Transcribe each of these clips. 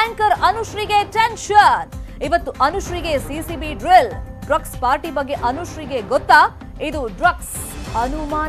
anchor ಅನುಶ್ರೀಗೆ tension ಇವತ್ತು ಅನುಶ್ರೀಗೆ ಸಿಸಿಬಿ ಡ್ರಿಲ್ ಡ್ರಗ್ಸ್ ಪಾರ್ಟಿ ಬಗ್ಗೆ ಅನುಶ್ರೀಗೆ ಗೊತ್ತಾ ಇದು ಡ್ರಗ್ಸ್ ಅನುಮಾನ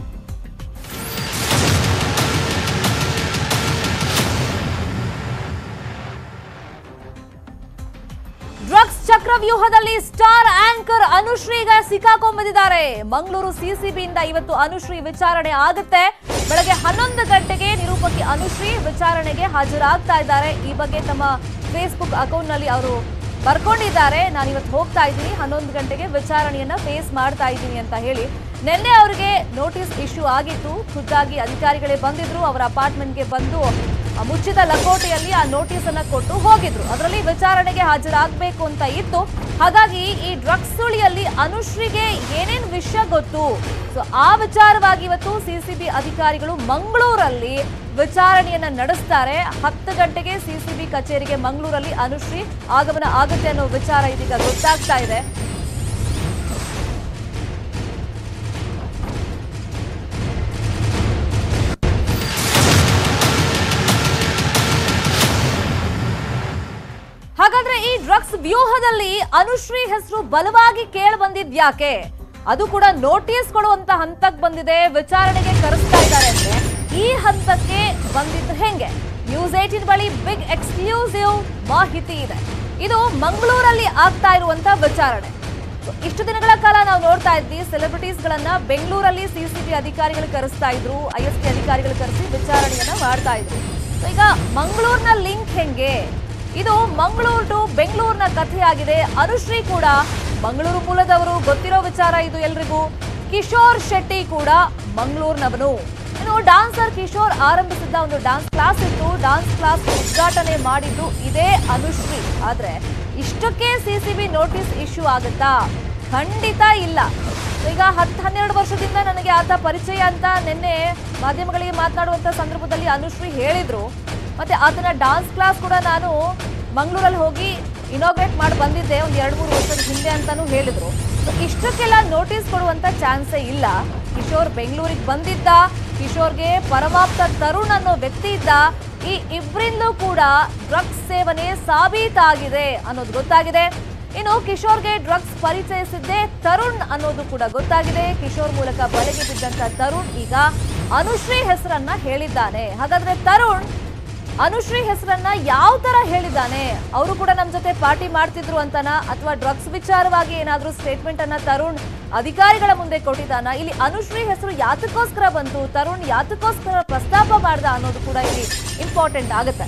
ಡ್ರಗ್ಸ್ ಚಕ್ರವ್ಯೂಹದಲ್ಲಿ ಸ್ಟಾರ್ ಆಂಕರ್ ಅನುಶ್ರೀ ಈಗ ಸಿಕ್ಕಾಕೊಂಡ್ಬಿದ್ದಾರೆ ಮಂಗಳೂರು ಸಿಸಿಬಿಯಿಂದ ಇವತ್ತು ಅನುಶ್ರೀ ವಿಚಾರಣೆ ಆಗುತ್ತೆ ಬೆಳಗ್ಗೆ ಹನ್ನೊಂದು ಗಂಟೆಗೆ ನಿರೂಪಕಿ ಅನುಶ್ರೀ ವಿಚಾರಣೆಗೆ ಹಾಜರಾಗ್ತಾ ಇದ್ದಾರೆ ಈ ಬಗ್ಗೆ ತಮ್ಮ ಫೇಸ್ಬುಕ್ ಅಕೌಂಟ್ನಲ್ಲಿ ಅವರು ಬರ್ಕೊಂಡಿದ್ದಾರೆ ನಾನು ಇವತ್ತು ಹೋಗ್ತಾ ಇದ್ದೀನಿ ಹನ್ನೊಂದು ಗಂಟೆಗೆ ವಿಚಾರಣೆಯನ್ನ ಫೇಸ್ ಮಾಡ್ತಾ ಇದ್ದೀನಿ ಅಂತ ಹೇಳಿ ನಿನ್ನೆ ಅವರಿಗೆ ನೋಟಿಸ್ ಇಶ್ಯೂ ಆಗಿತ್ತು ಖುದ್ದಾಗಿ ಅಧಿಕಾರಿಗಳೇ ಬಂದಿದ್ರು ಅವರ ಅಪಾರ್ಟ್ಮೆಂಟ್ಗೆ ಬಂದು ಆ ಮುಚ್ಚಿದ ಲಕೋಟೆಯಲ್ಲಿ ಆ ನೋಟಿಸ್ ಅನ್ನ ಕೊಟ್ಟು ಹೋಗಿದ್ರು ಅದರಲ್ಲಿ ವಿಚಾರಣೆಗೆ ಹಾಜರಾಗಬೇಕು ಅಂತ ಇತ್ತು ಹಾಗಾಗಿ ಈ ಡ್ರಗ್ಸ್ ಸುಳಿಯಲ್ಲಿ ಅನುಶ್ರೀಗೆ ಏನೇನ್ ವಿಷಯ ಗೊತ್ತು ಸೊ ಆ ವಿಚಾರವಾಗಿ ಇವತ್ತು ಸಿಸಿಬಿ ಅಧಿಕಾರಿಗಳು ಮಂಗಳೂರಲ್ಲಿ ವಿಚಾರಣೆಯನ್ನ ನಡೆಸ್ತಾರೆ ಹತ್ತು ಗಂಟೆಗೆ ಸಿಸಿಬಿ ಕಚೇರಿಗೆ ಮಂಗಳೂರಲ್ಲಿ ಅನುಶ್ರೀ ಆಗಮನ ಆಗುತ್ತೆ ಅನ್ನೋ ವಿಚಾರ ಇದೀಗ ಗೊತ್ತಾಗ್ತಾ ಇದೆ ಹಾಗಾದ್ರೆ ಈ ಡ್ರಗ್ಸ್ ವ್ಯೂಹದಲ್ಲಿ ಅನುಶ್ರೀ ಹೆಸರು ಬಲವಾಗಿ ಕೇಳಿ ಬಂದಿದ್ಯಾಕೆ ಅದು ಕೂಡ ನೋಟಿಸ್ ಕೊಡುವಂತ ಹಂತಕ್ಕೆ ಬಂದಿದೆ ವಿಚಾರಣೆಗೆ ಕರೆಸ್ತಾ ಇದ್ದಾರೆ ಅಂದ್ರೆ ಈ ಹಂತಕ್ಕೆ ಬಂದಿದ್ದು ಹೆಂಗೆ ನ್ಯೂಸ್ ಏಟಿನ್ ಬಳಿ ಬಿಗ್ ಎಕ್ಸ್ಕ್ಲೂಸಿವ್ ಮಾಹಿತಿ ಇದೆ ಇದು ಮಂಗಳೂರಲ್ಲಿ ಆಗ್ತಾ ಇರುವಂತ ವಿಚಾರಣೆ So, ಇಷ್ಟು ದಿನಗಳ ಕಾಲ ನಾವು ನೋಡ್ತಾ ಇದ್ವಿ ಸೆಲೆಬ್ರಿಟೀಸ್ ಗಳನ್ನ ಬೆಂಗಳೂರಲ್ಲಿ ಸಿಸಿಬಿ ಅಧಿಕಾರಿಗಳು ಕರೆಸ್ತಾ ಇದ್ರು ಐ ಎಸ್ ಪಿ ಅಧಿಕಾರಿಗಳು ಕರೆಸಿ ವಿಚಾರಣೆಯನ್ನ ಮಾಡ್ತಾ ಇದ್ರು So, ಈಗ ಮಂಗಳೂರಿನ ಲಿಂಕ್ ಹೆಂಗೆ ಇದು ಮಂಗಳೂರು ಟು ಬೆಂಗಳೂರಿನ ಕಥೆಯಾಗಿದೆ ಅನುಶ್ರೀ ಕೂಡ ಮಂಗಳೂರು ಮೂಲದವರು ಗೊತ್ತಿರೋ ವಿಚಾರ ಇದು ಎಲ್ರಿಗೂ ಕಿಶೋರ್ ಶೆಟ್ಟಿ ಕೂಡ ಮಂಗಳೂರಿನವನು ಇನ್ನು ಡಾನ್ಸರ್ ಕಿಶೋರ್ ಆರಂಭಿಸಿದ್ದ ಒಂದು ಡಾನ್ಸ್ ಕ್ಲಾಸ್ ಇತ್ತು ಡಾನ್ಸ್ ಕ್ಲಾಸ್ ಉದ್ಘಾಟನೆ ಮಾಡಿದ್ದು ಇದೇ ಅನುಶ್ರೀ ಆದ್ರೆ ಇಷ್ಟಕ್ಕೆ ಸಿಸಿಬಿ ನೋಟಿಸ್ ಇಶ್ಯೂ ಆಗುತ್ತಾ ಖಂಡಿತ ಇಲ್ಲ ಈಗ ಹತ್ತು ಹನ್ನೆರಡು ವರ್ಷದಿಂದ ನನಗೆ ಆತ ಪರಿಚಯ ಅಂತ ನಿನ್ನೆ ಮಾಧ್ಯಮಗಳಿಗೆ ಮಾತನಾಡುವಂತ ಸಂದರ್ಭದಲ್ಲಿ ಅನುಶ್ರೀ ಹೇಳಿದ್ರು ಮತ್ತೆ ಆತನ ಡಾನ್ಸ್ ಕ್ಲಾಸ್ ಕೂಡ ನಾನು ಮಂಗಳೂರಲ್ಲಿ ಹೋಗಿ ಇನಾಗ್ರೇಟ್ ಮಾಡಿ ಬಂದಿದ್ದೆ ಒಂದು ಎರಡು ಮೂರು ವರ್ಷದ ಹಿಂದೆ ಅಂತಾನೂ ಹೇಳಿದ್ರು So, ಇಷ್ಟಕ್ಕೆಲ್ಲ ನೋಟಿಸ್ ಕೊಡುವಂತ ಚಾನ್ಸೇ ಇಲ್ಲ ಕಿಶೋರ್ ಬೆಂಗಳೂರಿಗೆ ಬಂದಿದ್ದ ಕಿಶೋರ್ಗೆ ಪರಮಾಪ್ತ ತರುಣ್ ಅನ್ನೋ ವ್ಯಕ್ತಿ ಇದ್ದ ಈ ಇಬ್ಬರಿಂದಲೂ ಕೂಡ ಡ್ರಗ್ಸ್ ಸೇವನೆ ಸಾಬೀತಾಗಿದೆ ಅನ್ನೋದು ಗೊತ್ತಾಗಿದೆ ಇನ್ನು ಕಿಶೋರ್ಗೆ ಡ್ರಗ್ಸ್ ಪರಿಚಯಿಸಿದ್ದೇ ತರುಣ್ ಅನ್ನೋದು ಕೂಡ ಗೊತ್ತಾಗಿದೆ ಕಿಶೋರ್ ಮೂಲಕ ಬಲೆಗೆ ಬಿದ್ದಂತ ತರುಣ್ ಈಗ ಅನುಶ್ರೀ ಹೆಸರನ್ನ ಹೇಳಿದ್ದಾನೆ ಹಾಗಾದ್ರೆ ತರುಣ್ ಅನುಶ್ರೀ ಹೆಸರನ್ನ ಯಾವ ತರ ಹೇಳಿದ್ದಾನೆ ಅವರು ಕೂಡ ನಮ್ ಜೊತೆ ಪಾರ್ಟಿ ಮಾಡ್ತಿದ್ರು ಅಂತನ ಅಥವಾ ಡ್ರಗ್ಸ್ ವಿಚಾರವಾಗಿ ಏನಾದ್ರೂ ಸ್ಟೇಟ್ಮೆಂಟ್ ಅನ್ನ ತರುಣ್ ಅಧಿಕಾರಿಗಳ ಮುಂದೆ ಕೊಟ್ಟಿದ್ದಾನ ಇಲ್ಲಿ ಅನುಶ್ರೀ ಹೆಸರು ಯಾತಕ್ಕೋಸ್ಕರ ಬಂತು ತರುಣ್ ಯಾತಕ್ಕೋಸ್ಕರ ಪ್ರಸ್ತಾಪ ಮಾಡ್ದ ಅನ್ನೋದು ಕೂಡ ಇಲ್ಲಿ ಇಂಪಾರ್ಟೆಂಟ್ ಆಗುತ್ತೆ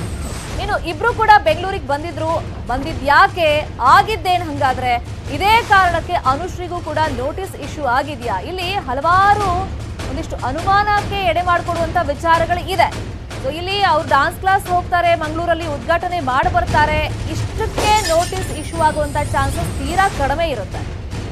ಇನ್ನು ಇಬ್ರು ಕೂಡ ಬೆಂಗಳೂರಿಗೆ ಬಂದಿದ್ರು ಬಂದಿದ್ ಯಾಕೆ ಆಗಿದ್ದೇನ್ ಹಂಗಾದ್ರೆ ಇದೇ ಕಾರಣಕ್ಕೆ ಅನುಶ್ರೀಗೂ ಕೂಡ ನೋಟಿಸ್ ಇಶ್ಯೂ ಆಗಿದ್ಯಾ ಇಲ್ಲಿ ಹಲವಾರು ಒಂದಿಷ್ಟು ಅನುಮಾನಕ್ಕೆ ಎಡೆ ಮಾಡಿಕೊಡುವಂತ ವಿಚಾರಗಳು ಇದೆ ಸೊ ಇಲ್ಲಿ ಅವ್ರು ಡಾನ್ಸ್ ಕ್ಲಾಸ್ ಹೋಗ್ತಾರೆ ಮಂಗಳೂರಲ್ಲಿ ಉದ್ಘಾಟನೆ ಮಾಡಿ ಬರ್ತಾರೆ ಇಷ್ಟಕ್ಕೆ ನೋಟಿಸ್ ಇಶ್ಯೂ ಆಗುವಂತ ಚಾನ್ಸಸ್ ತೀರಾ ಕಡಿಮೆ ಇರುತ್ತೆ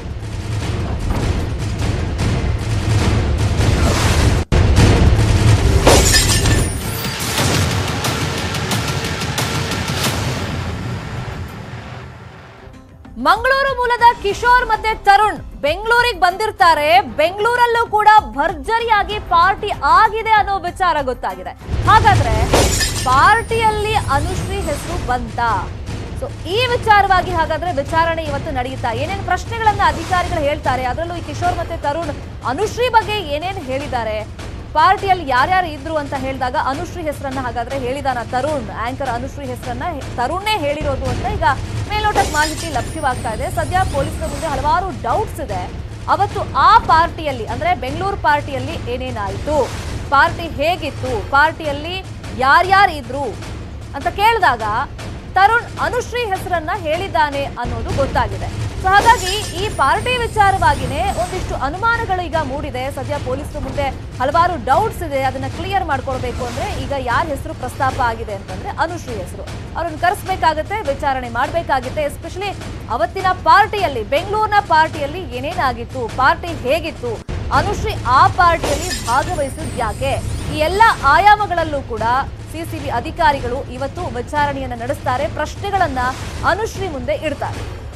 ಮಂಗಳೂರು ಮೂಲದ ಕಿಶೋರ್ ಮತ್ತೆ ತರುಣ್ ಬೆಂಗಳೂರಿಗೆ ಬಂದಿರ್ತಾರೆ ಬೆಂಗಳೂರಲ್ಲೂ ಕೂಡ ಭರ್ಜರಿಯಾಗಿ ಪಾರ್ಟಿ ಆಗಿದೆ ಅನ್ನೋ ವಿಚಾರ ಗೊತ್ತಾಗಿದೆ ಹಾಗಾದ್ರೆ ಪಾರ್ಟಿಯಲ್ಲಿ ಅನುಶ್ರೀ ಹೆಸರು ಬಂತ ಸೊ ಈ ವಿಚಾರವಾಗಿ ಹಾಗಾದ್ರೆ ವಿಚಾರಣೆ ಇವತ್ತು ನಡೆಯುತ್ತಾ ಏನೇನು ಪ್ರಶ್ನೆಗಳನ್ನ ಅಧಿಕಾರಿಗಳು ಹೇಳ್ತಾರೆ ಅದರಲ್ಲೂ ಈ ಕಿಶೋರ್ ಮತ್ತೆ ತರುಣ್ ಅನುಶ್ರೀ ಬಗ್ಗೆ ಏನೇನು ಹೇಳಿದ್ದಾರೆ ಪಾರ್ಟಿಯಲ್ಲಿ ಯಾರ್ಯಾರು ಇದ್ರು ಅಂತ ಹೇಳಿದಾಗ ಅನುಶ್ರೀ ಹೆಸರನ್ನ ಹಾಗಾದ್ರೆ ಹೇಳಿದಾನ ತರುಣ್ ಆಂಕರ್ ಅನುಶ್ರೀ ಹೆಸರನ್ನ ಹೆ- ತರುಣೇ ಹೇಳಿರೋದು ಅಂತ ಈಗ ಮೇಲ್ನೋಟಕ್ಕೆ ಮಾಹಿತಿ ಲಭ್ಯವಾಗ್ತಾ ಇದೆ ಸದ್ಯ ಪೊಲೀಸರ ಮುಂದೆ ಹಲವಾರು ಡೌಟ್ಸ್ ಇದೆ ಅವತ್ತು ಆ ಪಾರ್ಟಿಯಲ್ಲಿ ಅಂದ್ರೆ ಬೆಂಗಳೂರು ಪಾರ್ಟಿಯಲ್ಲಿ ಏನೇನಾಯಿತು ಪಾರ್ಟಿ ಹೇಗಿತ್ತು ಪಾರ್ಟಿಯಲ್ಲಿ ಯಾರ್ಯಾರು ಇದ್ರು ಅಂತ ಕೇಳಿದಾಗ ತರುಣ್ ಅನುಶ್ರೀ ಹೆಸರನ್ನ ಹೇಳಿದ್ದಾನೆ ಅನ್ನೋದು ಗೊತ್ತಾಗಿದೆ ಸೊ ಹಾಗಾಗಿ ಈ ಪಾರ್ಟಿ ವಿಚಾರವಾಗಿನೇ ಒಂದಿಷ್ಟು ಅನುಮಾನಗಳು ಈಗ ಮೂಡಿದೆ ಸದ್ಯ ಪೊಲೀಸರ ಮುಂದೆ ಹಲವಾರು ಡೌಟ್ಸ್ ಇದೆ ಅದನ್ನ ಕ್ಲಿಯರ್ ಮಾಡ್ಕೊಳ್ಬೇಕು ಅಂದ್ರೆ ಈಗ ಯಾರ ಹೆಸರು ಪ್ರಸ್ತಾಪ ಆಗಿದೆ ಅಂತಂದ್ರೆ ಅನುಶ್ರೀ ಹೆಸರು ಅವ್ರನ್ನ ಕರೆಸ್ಬೇಕಾಗತ್ತೆ ವಿಚಾರಣೆ ಮಾಡ್ಬೇಕಾಗುತ್ತೆ ಎಸ್ಪೆಷಲಿ ಅವತ್ತಿನ ಪಾರ್ಟಿಯಲ್ಲಿ ಬೆಂಗಳೂರಿನ ಪಾರ್ಟಿಯಲ್ಲಿ ಏನೇನಾಗಿತ್ತು ಪಾರ್ಟಿ ಹೇಗಿತ್ತು ಅನುಶ್ರೀ ಆ ಪಾರ್ಟಿಯಲ್ಲಿ ಭಾಗವಹಿಸಿದ್ ಯಾಕೆ ಈ ಎಲ್ಲ ಆಯಾಮಗಳಲ್ಲೂ ಕೂಡ ಸಿಸಿಬಿ ಅಧಿಕಾರಿಗಳು ಇವತ್ತು ವಿಚಾರಣೆಯನ್ನ ನಡೆಸ್ತಾರೆ ಪ್ರಶ್ನೆಗಳನ್ನ ಅನುಶ್ರೀ ಮುಂದೆ ಇಡ್ತಾರೆ